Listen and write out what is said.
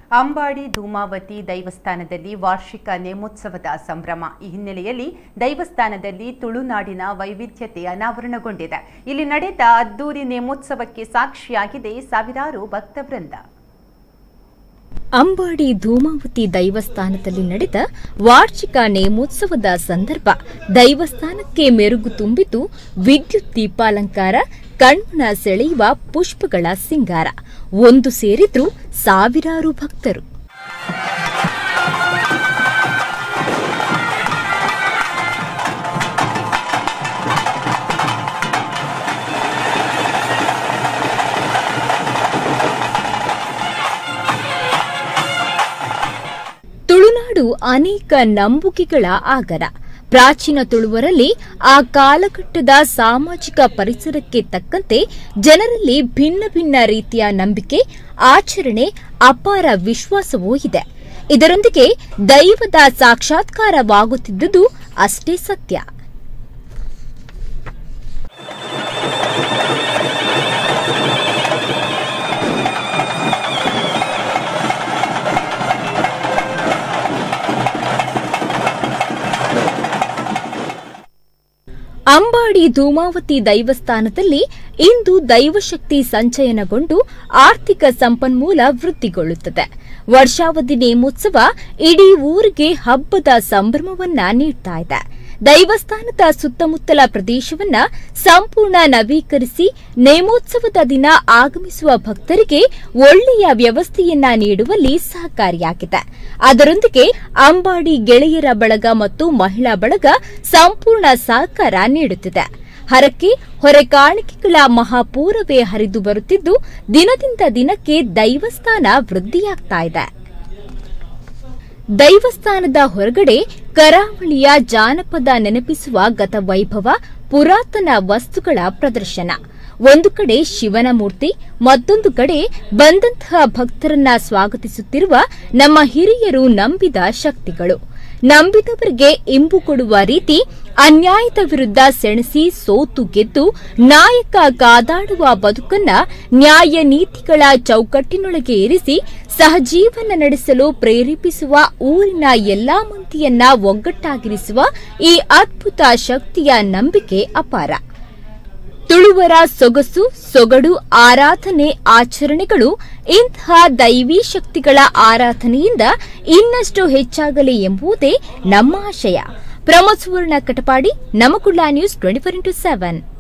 ಅಂಬಾಡಿ ಧೂಮಾವತಿ ದೈವಸ್ಥಾನದಲ್ಲಿ ವಾರ್ಷಿಕ ನೇಮೋತ್ಸವದ ಸಂಭ್ರಮ ಈ ಹಿನ್ನೆಲೆಯಲ್ಲಿ ದೈವಸ್ಥಾನದಲ್ಲಿ ತುಳುನಾಡಿನ ವೈವಿಧ್ಯತೆ ಅನಾವರಣಗೊಂಡಿದೆ ಇಲ್ಲಿ ನಡೆದ ಅದ್ದೂರಿ ನೇಮೋತ್ಸವಕ್ಕೆ ಸಾಕ್ಷಿಯಾಗಿದೆ ಸಾವಿರಾರು ಭಕ್ತವೃಂದ ಅಂಬಾಡಿ ಧೂಮಾವತಿ ದೈವಸ್ಥಾನದಲ್ಲಿ ನಡೆದ ವಾರ್ಷಿಕ ನೇಮೋತ್ಸವದ ಸಂದರ್ಭ ದೈವಸ್ಥಾನಕ್ಕೆ ಮೆರುಗು ತುಂಬಿತು ವಿದ್ಯುತ್ ದೀಪಾಲಂಕಾರ ಕಣ್ಮನ ಸೆಳೆಯುವ ಪುಷ್ಪಗಳ ಸಿಂಗಾರ ಒಂದು ಸೇರಿದ್ರು ಸಾವಿರಾರು ಭಕ್ತರು ತುಳುನಾಡು ಅನೇಕ ನಂಬುಗೆಗಳ ಆಗರ ಪ್ರಾಚೀನ ತುಳುವರಲ್ಲಿ ಆ ಕಾಲಘಟ್ಟದ ಸಾಮಾಜಿಕ ಪರಿಸರಕ್ಕೆ ತಕ್ಕಂತೆ ಜನರಲ್ಲಿ ಭಿನ್ನ ಭಿನ್ನ ರೀತಿಯ ನಂಬಿಕೆ ಆಚರಣೆ ಅಪಾರ ವಿಶ್ವಾಸವೂ ಇದೆ ಇದರೊಂದಿಗೆ ದೈವದ ಸಾಕ್ಷಾತ್ಕಾರವಾಗುತ್ತಿದ್ದುದು ಅಷ್ಟೇ ಸತ್ಯ ಅಂಬಾಡಿ ಧೂಮಾವತಿ ದೈವಸ್ಥಾನದಲ್ಲಿ ಇಂದು ದೈವಶಕ್ತಿ ಸಂಚಯನಗೊಂಡು ಆರ್ಥಿಕ ಸಂಪನ್ಮೂಲ ವೃದ್ಧಿಗೊಳ್ಳುತ್ತದೆ ವರ್ಷಾವಧಿ ನೇಮೋತ್ಸವ ಇಡೀ ಊರಿಗೆ ಹಬ್ಬದ ಸಂಭ್ರಮವನ್ನ ನೀಡ್ತಾ ಇದೆ ದೈವಸ್ಥಾನದ ಸುತ್ತಮುತ್ತಲ ಪ್ರದೇಶವನ್ನ ಸಂಪೂರ್ಣ ನವೀಕರಿಸಿ ನೇಮೋತ್ಸವದ ದಿನ ಆಗಮಿಸುವ ಭಕ್ತರಿಗೆ ಒಳ್ಳೆಯ ವ್ಯವಸ್ಥೆಯನ್ನ ನೀಡುವಲ್ಲಿ ಸಹಕಾರಿಯಾಗಿದೆ ಅದರೊಂದಿಗೆ ಅಂಬಾಡಿ ಗೆಳೆಯರ ಬಳಗ ಮತ್ತು ಮಹಿಳಾ ಬಳಗ ಸಂಪೂರ್ಣ ಸಹಕಾರ ನೀಡುತ್ತಿದೆ ಹರಕೆ ಹೊರೆ ಕಾಣಿಕೆಗಳ ಮಹಾಪೂರವೇ ಹರಿದು ಬರುತ್ತಿದ್ದು ದಿನದಿಂದ ದಿನಕ್ಕೆ ದೈವಸ್ಥಾನ ವೃದ್ಧಿಯಾಗ್ತಾ ಇದೆ ದೈವಸ್ಥಾನದ ಹೊರಗಡೆ ಕರಾವಳಿಯ ಜಾನಪದ ನೆನಪಿಸುವ ಗತವೈಭವ ಪುರಾತನ ವಸ್ತುಗಳ ಪ್ರದರ್ಶನ ಒಂದು ಕಡೆ ಶಿವನ ಮೂರ್ತಿ ಮತ್ತೊಂದು ಕಡೆ ಬಂದಂತಹ ಭಕ್ತರನ್ನ ಸ್ವಾಗತಿಸುತ್ತಿರುವ ನಮ್ಮ ಹಿರಿಯರು ನಂಬಿದ ಶಕ್ತಿಗಳು ನಂಬಿದವರಿಗೆ ಇಂಬು ಕೊಡುವ ರೀತಿ ಅನ್ಯಾಯದ ವಿರುದ್ಧ ಸೆಣಸಿ ಸೋತು ಗೆದ್ದು ನಾಯಕ ಕಾದಾಡುವ ಬದುಕನ್ನ ನ್ಯಾಯ ನೀತಿಗಳ ಚೌಕಟ್ಟಿನೊಳಗೆ ಇರಿಸಿ ಸಹಜೀವನ ನಡೆಸಲು ಪ್ರೇರೇಪಿಸುವ ಊರಿನ ಎಲ್ಲಾ ಮಂದಿಯನ್ನ ಒಗ್ಗಟ್ಟಾಗಿರಿಸುವ ಈ ಅದ್ಭುತ ಶಕ್ತಿಯ ನಂಬಿಕೆ ಅಪಾರ ತುಳುವರ ಸೊಗಸು ಸೊಗಡು ಆರಾಧನೆ ಆಚರಣೆಗಳು ಇಂತಹ ದೈವೀ ಶಕ್ತಿಗಳ ಆರಾಧನೆಯಿಂದ ಇನ್ನಷ್ಟು ಹೆಚ್ಚಾಗಲಿ ಎಂಬುದೇ ನಮ್ಮ ಆಶಯ ಪ್ರಮೋದ್ ಸುವರ್ಣ ಕಟಪಾಡಿ ನಮಕುಳ್ಳ news twenty four into seven